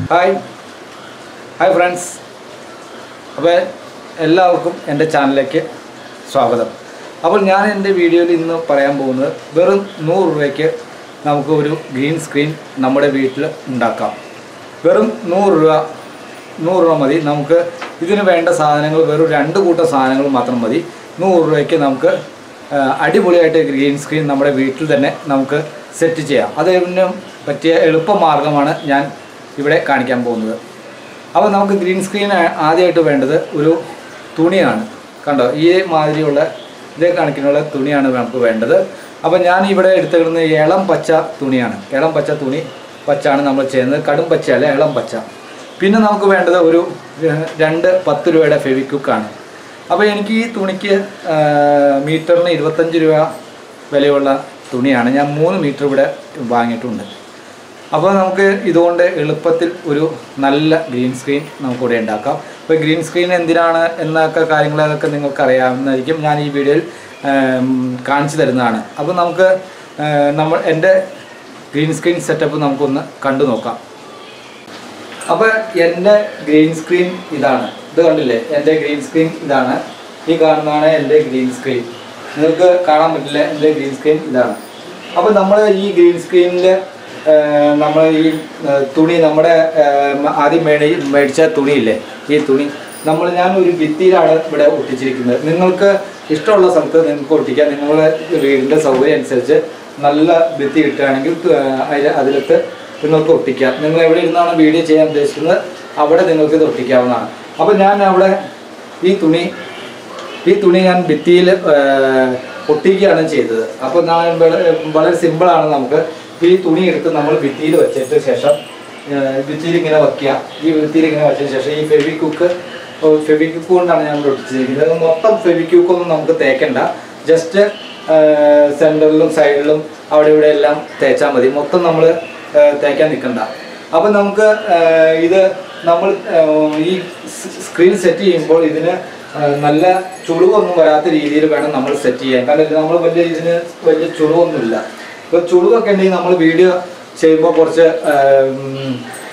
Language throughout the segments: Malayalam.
ഹായ് ഹായ് ഫ്രണ്ട്സ് അപ്പോൾ എല്ലാവർക്കും എൻ്റെ ചാനലിലേക്ക് സ്വാഗതം അപ്പോൾ ഞാൻ എൻ്റെ വീഡിയോയിൽ ഇന്ന് പറയാൻ പോകുന്നത് വെറും നൂറ് രൂപയ്ക്ക് നമുക്ക് ഒരു ഗ്രീൻ സ്ക്രീൻ നമ്മുടെ വീട്ടിൽ ഉണ്ടാക്കാം വെറും നൂറ് രൂപ നൂറ് രൂപ മതി നമുക്ക് ഇതിന് വേണ്ട സാധനങ്ങൾ വെറും രണ്ട് കൂട്ടം സാധനങ്ങൾ മാത്രം മതി നൂറ് രൂപയ്ക്ക് നമുക്ക് ആ, അടിപൊളിയായിട്ട് ഗ്രീൻ സ്ക്രീൻ നമ്മുടെ വീട്ടിൽ തന്നെ നമുക്ക് സെറ്റ് ചെയ്യാം അതിന് പറ്റിയ എളുപ്പമാർഗ്ഗമാണ് ഞാൻ ഇവിടെ കാണിക്കാൻ പോകുന്നത് അപ്പോൾ നമുക്ക് ഗ്രീൻ സ്ക്രീൻ ആദ്യമായിട്ട് വേണ്ടത് ഒരു തുണിയാണ് കണ്ടോ ഈ മാതിരിയുള്ള ഇതേ കണക്കിനുള്ള തുണിയാണ് നമുക്ക് വേണ്ടത് അപ്പോൾ ഞാൻ ഇവിടെ എടുത്തിടുന്ന ഇളം പച്ച തുണിയാണ് ഇളം പച്ച തുണി പച്ചാണ് നമ്മൾ ചെയ്യുന്നത് കടും പച്ചയല്ല ഇളം പച്ച പിന്നെ നമുക്ക് വേണ്ടത് ഒരു ഏഹ്, രണ്ട് പത്ത് രൂപയുടെ ഫെവിക്വിക്കാണ് അപ്പോൾ എനിക്ക് ഈ തുണിക്ക് ആ, മീറ്ററിന് ഇരുപത്തഞ്ച് രൂപ വിലയുള്ള തുണിയാണ് ഞാൻ മൂന്ന് മീറ്റർ ഇവിടെ വാങ്ങിയിട്ടുണ്ട് അപ്പോൾ നമുക്ക് ഇതുകൊണ്ട് എളുപ്പത്തിൽ ഒരു നല്ല ഗ്രീൻ സ്ക്രീൻ നമുക്കിവിടെ ഉണ്ടാക്കാം അപ്പോൾ ഗ്രീൻ സ്ക്രീൻ എന്തിനാണ് എന്നൊക്കെ കാര്യങ്ങൾ അതൊക്കെ നിങ്ങൾക്ക് അറിയാവുന്നതായിരിക്കും ഞാൻ ഈ വീഡിയോയിൽ ആം, കാണിച്ചു തരുന്നതാണ് അപ്പോൾ നമുക്ക് ആ, നമ്മൾ എൻ്റെ ഗ്രീൻ സ്ക്രീൻ സെറ്റപ്പ് നമുക്കൊന്ന് കണ്ടു നോക്കാം അപ്പോൾ എൻ്റെ ഗ്രീൻ സ്ക്രീൻ ഇതാണ് ഇത് കണ്ടില്ലേ എൻ്റെ ഗ്രീൻ സ്ക്രീൻ ഇതാണ് ഈ കാണുന്നതാണ് എൻ്റെ ഗ്രീൻ സ്ക്രീൻ നിങ്ങൾക്ക് കാണാൻ പറ്റില്ല എൻ്റെ ഗ്രീൻ സ്ക്രീൻ ഇതാണ് അപ്പോൾ നമ്മൾ ഈ ഗ്രീൻ സ്ക്രീനിൽ നമ്മൾ ഈ ആ, തുണി നമ്മുടെ ആ, ആദ്യം മേടി മേടിച്ച തുണിയില്ലേ ഈ തുണി നമ്മൾ ഞാൻ ഒരു ഭിത്തിയിലാണ് ഇവിടെ ഒട്ടിച്ചിരിക്കുന്നത് നിങ്ങൾക്ക് ഇഷ്ടമുള്ള സ്ഥലത്ത് നിങ്ങൾക്ക് ഒട്ടിക്കാം നിങ്ങളുടെ വീടിൻ്റെ സൗകര്യം അനുസരിച്ച് നല്ല ഭിത്തി കിട്ടുകയാണെങ്കിൽ ആ, അതിൽ അതിലത്ത് നിങ്ങൾക്ക് ഒട്ടിക്കാം നിങ്ങൾ എവിടെ ഇരുന്നാണ് വീഡിയോ ചെയ്യാൻ ഉദ്ദേശിക്കുന്നത് അവിടെ നിങ്ങൾക്ക് ഇത് ഒട്ടിക്കാവുന്നതാണ് അപ്പോൾ ഞാൻ അവിടെ ഈ തുണി ഈ തുണി ഞാൻ ഭിത്തിയിൽ ഒട്ടിക്കുകയാണ് ചെയ്തത് അപ്പോൾ ഞാൻ വളരെ- വളരെ സിമ്പിളാണ് നമുക്ക് ഈ തുണി എടുത്ത് നമ്മൾ ഭിത്തിയിൽ വെച്ചിട്ട് ശേഷം ഭിത്തിയിൽ ഇങ്ങനെ വയ്ക്കുക ഈ ഭിത്തിയിൽ ഇങ്ങനെ വെച്ചതിന് ശേഷം ഈ ഫെവിക്വിക്ക് ഫെവിക്വിക്ക് കൊണ്ടാണ് ഞാൻ ഇവിടെ ഒട്ടിച്ചിരിക്കുന്നത് ഇത് മൊത്തം ഫെവിക്വിക്ക് ഒന്നും നമുക്ക് തേക്കണ്ട ജസ്റ്റ് സെൻറ്ററിലും സൈഡിലും അവിടെ ഇവിടെ എല്ലാം തേച്ചാൽ മതി മൊത്തം നമ്മൾ തേക്കാൻ നിൽക്കണ്ട അപ്പം നമുക്ക് ആ, ഇത് നമ്മൾ ആ, ഈ സ്ക്രീൻ സെറ്റ് ചെയ്യുമ്പോൾ ഇതിന് ആ, നല്ല ചുളിവൊന്നും വരാത്ത രീതിയിൽ വേണം നമ്മൾ സെറ്റ് ചെയ്യാൻ കാരണം നമ്മൾ വലിയ ഇതിന് വലിയ ചുളിവൊന്നുമില്ല ഇപ്പോൾ ചുളിവൊക്കെ ഉണ്ടെങ്കിൽ നമ്മൾ വീഡിയോ ചെയ്യുമ്പോൾ കുറച്ച് ആ, ഉം,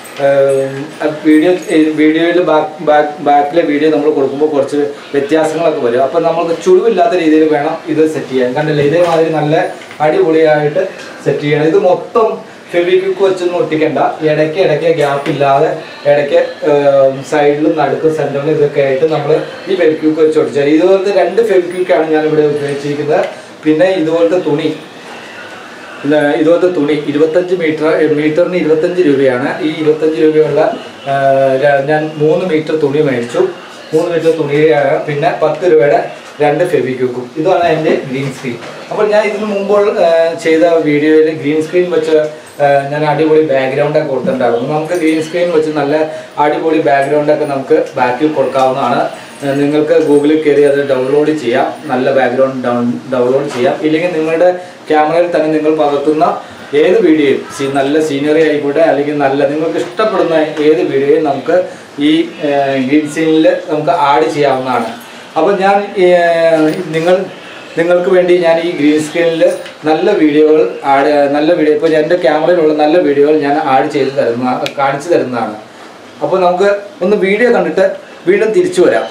ആ, വീഡിയോ വീഡിയോയിൽ ബാക്ക് ബാക്ക് ബാക്കിലെ വീഡിയോ നമ്മൾ കൊടുക്കുമ്പോൾ കുറച്ച് വ്യത്യാസങ്ങളൊക്കെ വരും അപ്പം നമുക്ക് ചുളിവില്ലാത്ത രീതിയിൽ വേണം ഇത് സെറ്റ് ചെയ്യാൻ കണ്ടില്ലേ ഇതേമാതിരി നല്ല അടിപൊളിയായിട്ട് സെറ്റ് ചെയ്യണം ഇത് മൊത്തം ഫെവിക്വിക്ക് വെച്ചൊന്നും ഒട്ടിക്കണ്ട ഇടയ്ക്ക് ഇടയ്ക്ക് ഗ്യാപ്പ് ഇല്ലാതെ ഇടയ്ക്ക് സൈഡിലും നടുക്കും സെൻറ്ററിലും ഇതൊക്കെ ആയിട്ട് നമ്മൾ ഈ ഫെവിക്വിക്ക് വെച്ച് ഒട്ടിച്ചാൽ ഇതുപോലത്തെ രണ്ട് ഫെവിക്വിക്കാണ് ഞാൻ ഇവിടെ ഉപയോഗിച്ചിരിക്കുന്നത് പിന്നെ ഇതുപോലത്തെ തുണി ഇല്ല, ഇതുപോലത്തെ തുണി ഇരുപത്തഞ്ച് മീറ്റർ മീറ്ററിന് ഇരുപത്തഞ്ച് രൂപയാണ് ഈ ഇരുപത്തഞ്ച് രൂപയുള്ള ആ, ര- ഞാൻ മൂന്ന് മീറ്റർ തുണി മേടിച്ചു മൂന്ന് മീറ്റർ തുണി ആ, പിന്നെ പത്ത് രൂപയുടെ രണ്ട് ഫെവിക്വിക്കും ഇതാണ് എൻ്റെ ഗ്രീൻ സ്ക്രീൻ അപ്പോൾ ഞാൻ ഇതിനു മുമ്പോൾ ആ, ചെയ്ത വീഡിയോയിൽ ഗ്രീൻ സ്ക്രീൻ വെച്ച് ആ, ഞാൻ അടിപൊളി ബാക്ക്ഗ്രൗണ്ട് ഒക്കെ കൊടുത്തിട്ടുണ്ടായിരുന്നു നമുക്ക് ഗ്രീൻ സ്ക്രീൻ വെച്ച് നല്ല അടിപൊളി ബാക്ക്ഗ്രൗണ്ട് ഒക്കെ നമുക്ക് ബാക്കിൽ കൊടുക്കാവുന്നതാണ് ആ, നിങ്ങൾക്ക് ഗൂഗിളിൽ കയറി അത് ഡൗൺലോഡ് ചെയ്യാം നല്ല ബാക്ക്ഗ്രൗണ്ട് ഡൗൺ ഡൗൺലോഡ് ചെയ്യാം ഇല്ലെങ്കിൽ നിങ്ങളുടെ ക്യാമറയിൽ തന്നെ നിങ്ങൾ പകർത്തുന്ന ഏത് വീഡിയോയും സീ നല്ല സീനറി ആയിക്കോട്ടെ അല്ലെങ്കിൽ നല്ല നിങ്ങൾക്ക് ഇഷ്ടപ്പെടുന്ന ഏത് വീഡിയോയും നമുക്ക് ഈ ഗ്രീൻ സീനിൽ നമുക്ക് ആഡ് ചെയ്യാവുന്നതാണ് അപ്പോൾ ഞാൻ ഏർ, നിങ്ങൾ നിങ്ങൾക്ക് വേണ്ടി ഞാൻ ഈ ഗ്രീൻ സ്ക്രീനിൽ നല്ല വീഡിയോകൾ ആഡ് നല്ല വീഡിയോ ഇപ്പോൾ എൻ്റെ ക്യാമറയിലുള്ള നല്ല വീഡിയോകൾ ഞാൻ ആഡ് ചെയ്ത് തരുന്ന കാണിച്ചു തരുന്നതാണ് അപ്പോൾ നമുക്ക് ഒന്ന് വീഡിയോ കണ്ടിട്ട് വീണ്ടും തിരിച്ചു വരാം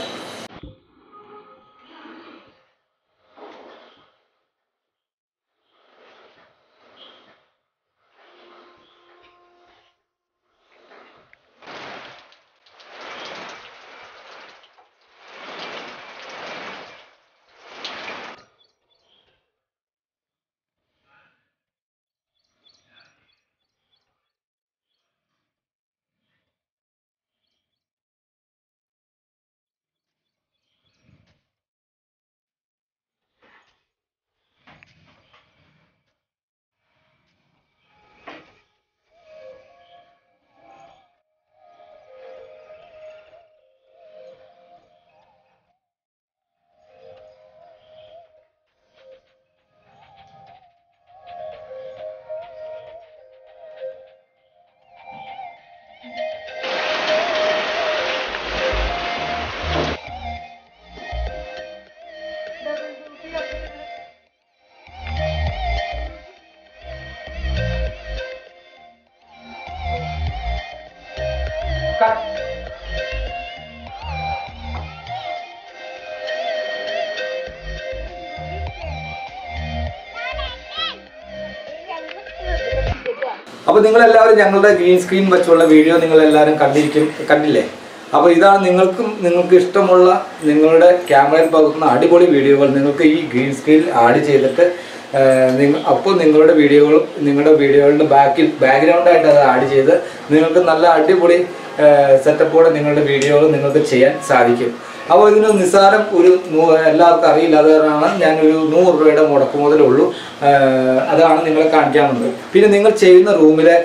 അപ്പോൾ നിങ്ങളെല്ലാവരും ഞങ്ങളുടെ ഗ്രീൻ സ്ക്രീൻ വെച്ചുള്ള വീഡിയോ നിങ്ങളെല്ലാവരും കണ്ടിരിക്കും കണ്ടില്ലേ അപ്പോൾ ഇതാണ് നിങ്ങൾക്കും നിങ്ങൾക്ക് ഇഷ്ടമുള്ള നിങ്ങളുടെ ക്യാമറയിൽ പകർത്തുന്ന അടിപൊളി വീഡിയോകൾ നിങ്ങൾക്ക് ഈ ഗ്രീൻ സ്ക്രീനിൽ ആഡ് ചെയ്തിട്ട് നിങ്ങൾ അപ്പോൾ നിങ്ങളുടെ വീഡിയോകൾ നിങ്ങളുടെ വീഡിയോകളുടെ ബാക്കിൽ ബാക്ക്ഗ്രൗണ്ടായിട്ട് അത് ആഡ് ചെയ്ത് നിങ്ങൾക്ക് നല്ല അടിപൊളി സെറ്റപ്പോടെ നിങ്ങളുടെ വീഡിയോകൾ നിങ്ങൾക്ക് ചെയ്യാൻ സാധിക്കും അപ്പോൾ ഇതിന് നിസ്സാരം ഒരു നൂ- എല്ലാവർക്കും അറിയില്ല അത് കാരണമാണ് ഞാനൊരു നൂറ് രൂപയുടെ മുടക്ക് മുതലുള്ളൂ ഏഹ് അതാണ് നിങ്ങളെ കാണിക്കാൻ വന്നത് പിന്നെ നിങ്ങൾ ചെയ്യുന്ന റൂമിലെ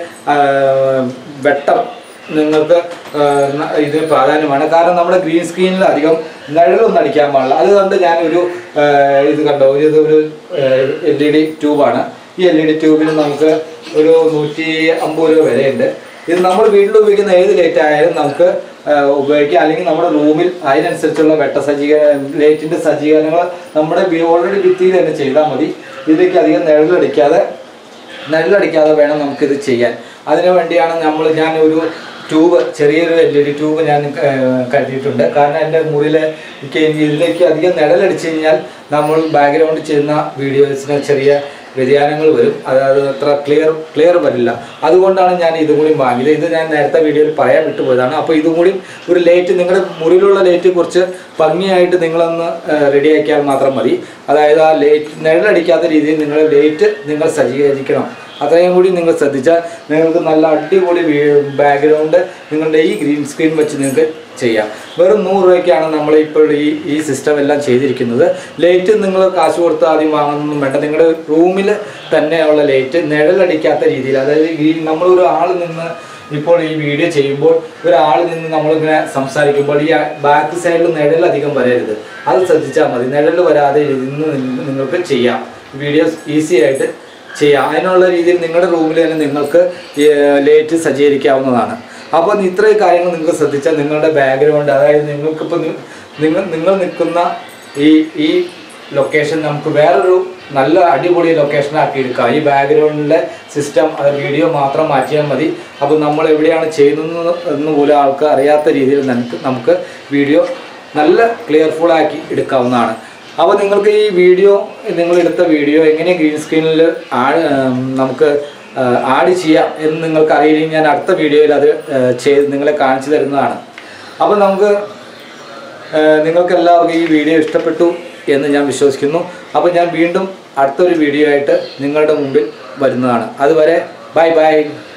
ഏഹ് വെട്ടം നിങ്ങൾക്ക് ഏഹ് ന- ഇത് പ്രാധാന്യമാണ് കാരണം നമ്മുടെ ഗ്രീൻ സ്ക്രീനിൽ അധികം നിഴലൊന്നും അടിക്കാൻ പാടില്ല അതുകൊണ്ട് ഞാനൊരു ഏഹ് ഇത് കണ്ടോ ഒരു ഇത് ഒരു എൽ ഇ ഡി ട്യൂബാണ് ഈ എൽ ഇ ഡി ട്യൂബിന് നമുക്ക് ഒരു നൂറ്റി അമ്പത് രൂപ വിലയുണ്ട് ഇത് നമ്മൾ വീട്ടിൽ ഉപയോഗിക്കുന്ന ഏത് ലൈറ്റ് ആയാലും നമുക്ക് ഏഹ് ഉപയോഗിക്കാം അല്ലെങ്കിൽ നമ്മുടെ റൂമിൽ അതിനനുസരിച്ചുള്ള വെട്ട സജ്ജീകരണ ലൈറ്റിന്റെ സജ്ജീകരണങ്ങൾ നമ്മുടെ ഓൾറെഡി ഭിത്തിയിൽ തന്നെ ചെയ്താൽ മതി ഇതിലേക്ക് അധികം നിഴലടിക്കാതെ നിഴലടിക്കാതെ വേണം നമുക്കിത് ചെയ്യാൻ അതിനു വേണ്ടിയാണ് നമ്മൾ ഞാൻ ഒരു ട്യൂബ് ചെറിയൊരു എൽ ഇ ഡി ട്യൂബ് ഞാൻ ഏഹ്, കരുതിയിട്ടുണ്ട് കാരണം എൻ്റെ മുറിയിലെ എനിക്ക് ഇതിലേക്ക് അധികം നിഴലടിച്ചു കഴിഞ്ഞാൽ നമ്മൾ ബാക്ക്ഗ്രൗണ്ട് ചെയ്യുന്ന വീഡിയോസിന് ചെറിയ വ്യതിയാനങ്ങൾ വരും അതായത് അത്ര ക്ലിയർ ക്ലിയർ വരില്ല അതുകൊണ്ടാണ് ഞാൻ ഇതും കൂടി വാങ്ങിയത് ഇത് ഞാൻ നേരത്തെ വീഡിയോയിൽ പറയാൻ വിട്ടുപോയതാണ് അപ്പോൾ ഇതും കൂടി ഒരു ലൈറ്റ് നിങ്ങളുടെ മുറിയിലുള്ള ലൈറ്റ് കുറച്ച് ഭംഗിയായിട്ട് നിങ്ങളൊന്ന് റെഡിയാക്കിയാൽ മാത്രം മതി അതായത് ആ ലൈറ്റ് നിഴലടിക്കാത്ത രീതിയിൽ നിങ്ങളുടെ ലൈറ്റ് നിങ്ങൾ സജ്ജീകരിക്കണം അത്രയും കൂടി നിങ്ങൾ ശ്രദ്ധിച്ചാൽ നിങ്ങൾക്ക് നല്ല അടിപൊളി ബാക്ക്ഗ്രൗണ്ട് നിങ്ങളുടെ ഈ ഗ്രീൻ സ്ക്രീൻ വെച്ച് നിങ്ങൾക്ക് ചെയ്യാം വെറും നൂറ് രൂപയ്ക്കാണ് നമ്മൾ ഇപ്പോൾ ഈ ഈ സിസ്റ്റം എല്ലാം ചെയ്തിരിക്കുന്നത് ലൈറ്റ് നിങ്ങൾ കാശ് കൊടുത്ത് ആദ്യം വാങ്ങുന്നൊന്നും വേണ്ട നിങ്ങളുടെ റൂമിൽ തന്നെയുള്ള ലൈറ്റ് നിഴലടിക്കാത്ത രീതിയിൽ അതായത് ഈ നമ്മളൊരു ആൾ നിന്ന് ഇപ്പോൾ ഈ വീഡിയോ ചെയ്യുമ്പോൾ ഒരാൾ നിന്ന് നമ്മളിങ്ങനെ സംസാരിക്കുമ്പോൾ ഈ ബാക്ക് സൈഡിൽ നിഴൽ അധികം വരരുത് അത് ശ്രദ്ധിച്ചാൽ മതി നിഴൽ വരാതെ ഇരുന്ന് നി- നിങ്ങൾക്ക് ചെയ്യാം വീഡിയോസ് ഈസി ആയിട്ട് ചെയ്യാം അതിനുള്ള രീതിയിൽ നിങ്ങളുടെ റൂമിൽ തന്നെ നിങ്ങൾക്ക് ലൈറ്റ് സജ്ജീകരിക്കാവുന്നതാണ് അപ്പോൾ ഇത്രയും കാര്യങ്ങൾ നിങ്ങൾക്ക് ശ്രദ്ധിച്ചാൽ നിങ്ങളുടെ ബാക്ക്ഗ്രൗണ്ട് അതായത് നിങ്ങൾക്കിപ്പോൾ നി- നിങ്ങൾ നിങ്ങൾ നിൽക്കുന്ന ഈ ഈ ലൊക്കേഷൻ നമുക്ക് വേറൊരു നല്ല അടിപൊളി ലൊക്കേഷൻ ആക്കി എടുക്കാം ഈ ബാക്ക്ഗ്രൗണ്ടിലെ സിസ്റ്റം അത് വീഡിയോ മാത്രം മാറ്റിയാൽ മതി അപ്പോൾ നമ്മൾ എവിടെയാണ് ചെയ്യുന്നത് എന്ന് പോലും ആൾക്ക് അറിയാത്ത രീതിയിൽ നമുക്ക് നമുക്ക് വീഡിയോ നല്ല ക്ലിയർഫുൾ ആക്കി എടുക്കാവുന്നതാണ് അപ്പോൾ നിങ്ങൾക്ക് ഈ വീഡിയോ നിങ്ങൾ എടുത്ത വീഡിയോ എങ്ങനെ ഗ്രീൻ സ്ക്രീനിൽ ആഡ് നമുക്ക് ആഡ് ചെയ്യാം എന്ന് നിങ്ങൾക്ക് അറിയില്ലെങ്കിൽ ഞാൻ അടുത്ത വീഡിയോയിൽ അത് ഏഹ്, ചെയ്ത് നിങ്ങളെ കാണിച്ചു തരുന്നതാണ് അപ്പോൾ നമുക്ക് ഏഹ്, നിങ്ങൾക്ക് എല്ലാവർക്കും ഈ വീഡിയോ ഇഷ്ടപ്പെട്ടു എന്ന് ഞാൻ വിശ്വസിക്കുന്നു അപ്പോൾ ഞാൻ വീണ്ടും അടുത്തൊരു വീഡിയോ ആയിട്ട് നിങ്ങളുടെ മുമ്പിൽ വരുന്നതാണ് അതുവരെ ബൈ ബൈ